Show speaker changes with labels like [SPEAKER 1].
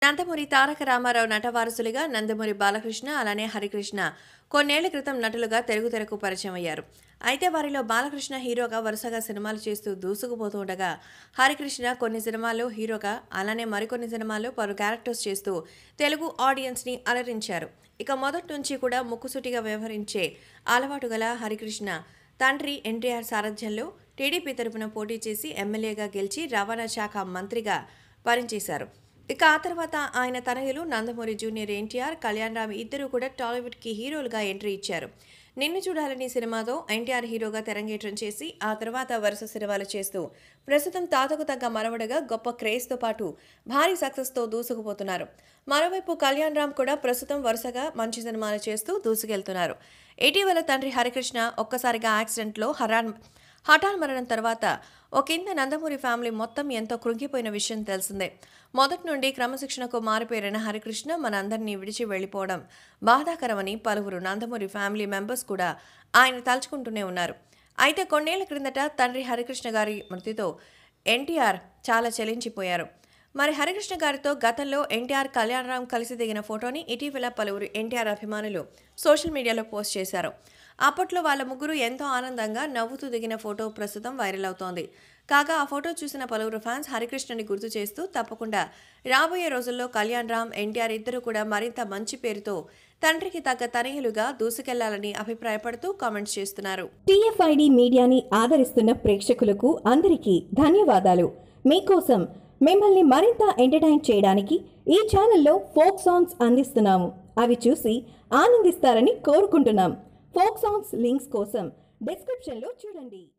[SPEAKER 1] నందమూరి తారక రామారావు నటవారసులుగా నందమూరి బాలకృష్ణ అలానే హరికృష్ణ కొన్నేళ్ల క్రితం నటులుగా తెలుగు తెరకు పరిచయం అయ్యారు అయితే వారిలో బాలకృష్ణ హీరోగా వరుసగా సినిమాలు చేస్తూ దూసుకుపోతూ ఉండగా హరికృష్ణ కొన్ని సినిమాల్లో హీరోగా అలానే మరికొన్ని సినిమాల్లో పలు క్యారెక్టర్స్ చేస్తూ తెలుగు ఆడియన్స్ని అలరించారు ఇక మొదటి నుంచి కూడా ముక్కుసూటిగా వ్యవహరించే అలవాటు గల హరికృష్ణ తండ్రి ఎన్టీఆర్ సారథ్యంలో టీడీపీ తరపున పోటీ చేసి ఎమ్మెల్యేగా గెలిచి రవాణా శాఖ మంత్రిగా పనిచేశారు ఇక ఆ తర్వాత ఆయన తనయులు నందమూరి జూనియర్ ఎన్టీఆర్ కళ్యాణ్ రామ్ ఇద్దరు కూడా టాలీవుడ్కి హీరోలుగా ఎంట్రీ ఇచ్చారు నిన్ను చూడాలని సినిమాతో ఎన్టీఆర్ హీరోగా తెరంగేట్రం చేసి ఆ తర్వాత వరుస సినిమాలు చేస్తూ ప్రస్తుతం తాతకు తగ్గ మనవడగా గొప్ప క్రేజ్తో పాటు భారీ సక్సెస్తో దూసుకుపోతున్నారు మరోవైపు కళ్యాణ్ రామ్ కూడా ప్రస్తుతం వరుసగా మంచి సినిమాలు చేస్తూ దూసుకెళ్తున్నారు ఇటీవల తండ్రి హరికృష్ణ ఒక్కసారిగా యాక్సిడెంట్లో హరాన్ హఠాన్ మరణం తర్వాత ఒకంత నందమూరి ఫ్యామిలీ మొత్తం ఎంతో కృంగిపోయిన విషయం తెలిసిందే మొదటి నుండి క్రమశిక్షణకు మారిపోయిన హరికృష్ణ మనందరినీ విడిచి వెళ్ళిపోవడం బాధాకరమని పలువురు నందమూరి ఫ్యామిలీ మెంబర్స్ కూడా ఆయన తలుచుకుంటూనే ఉన్నారు అయితే కొన్నేళ్ల క్రిందట తండ్రి హరికృష్ణ గారి మృతితో ఎన్టీఆర్ చాలా చలించిపోయారు మరి హరికృష్ణ గారితో గతంలో ఎన్టీఆర్ కళ్యాణరామ్ కలిసి దిగిన ఫోటోని ఇటీవల పలువురు ఎన్టీఆర్ అభిమానులు సోషల్ మీడియాలో పోస్ట్ చేశారు అప్పట్లో వాళ్ళ ముగ్గురు ఎంతో ఆనందంగా నవ్వుతూ దిగిన ఫోటో ప్రస్తుతం వైరల్ అవుతోంది కాగా ఆ ఫోటో చూసిన పలువురు ఫ్యాన్స్ హరికృష్ణని గుర్తు చేస్తూ తప్పకుండా రాబోయే రోజుల్లో కళ్యాణ్ రామ్ ఎన్టీఆర్ ఇద్దరు కూడా మరింత మంచి పేరుతో తండ్రికి తగ్గ తనయులుగా దూసుకెళ్లాలని అభిప్రాయపడుతూ కామెంట్స్ చేస్తున్నారు
[SPEAKER 2] టీఎఫ్ఐడి మీడియాని ఆదరిస్తున్న ప్రేక్షకులకు అందరికీ ధన్యవాదాలు మీకోసం మిమ్మల్ని మరింత ఎంటర్టైన్ చేయడానికి ఈ ఛానల్లో ఫోక్ సాంగ్స్ అందిస్తున్నాము అవి చూసి ఆనందిస్తారని కోరుకుంటున్నాం ఫోక్ సాంగ్స్ లింక్స్ కోసం డిస్క్రిప్షన్లో చూడండి